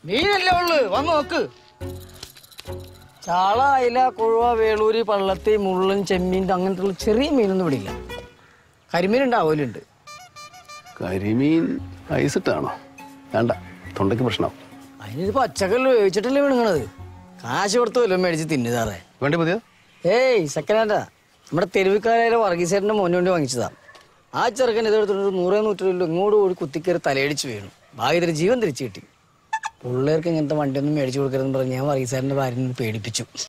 മീനല്ലേ ഉള്ളു വന്ന് നോക്ക് ചാള അയില കൊഴുവ വേളൂരി പള്ളത്തി മുള്ളൻ ചെമ്മീൻ അങ്ങനത്തെ ഉള്ള ചെറിയ മീനൊന്നും ഇവിടെ ഇല്ല കരിമീൻ ഉണ്ടാവലുണ്ട് കരിമീൻ ഐസിട്ടാണോ വേണ്ട തൊണ്ടയ്ക്ക് പ്രശ്നമാവും അതിനിത് പച്ചക്കല്ല് വേവിച്ചിട്ടല്ലേ വിണുങ്ങണത് കാശ് കൊടുത്ത് വല്ലതും മേടിച്ച് തിന്നുതാറേ വേണ്ടി പുതിയ ഏയ് സെക്കൻഡ് ഹാൻഡാ നമ്മുടെ തെരുവിക്കാരായ വർഗീസേട്ടൻ്റെ മോനെ വേണ്ടി വാങ്ങിച്ചതാ ആ ചെറുക്കൻ ഇതെടുത്തിട്ട് നൂറേ നൂറ്റിരല്ലോ ഇങ്ങോട്ട് കൂടി കുത്തിക്കയറി തലയടിച്ച് വീണു ഭാഗ്യത്തിന് ജീവൻ തിരിച്ചു കിട്ടി പിള്ളേർക്ക് ഇങ്ങനത്തെ വണ്ടിയൊന്നും മേടിച്ചു കൊടുക്കരുതെന്ന് പറഞ്ഞ് ഞാൻ വർഗീസേട്ടൻ്റെ ഭാര്യനെ പേടിപ്പിച്ചു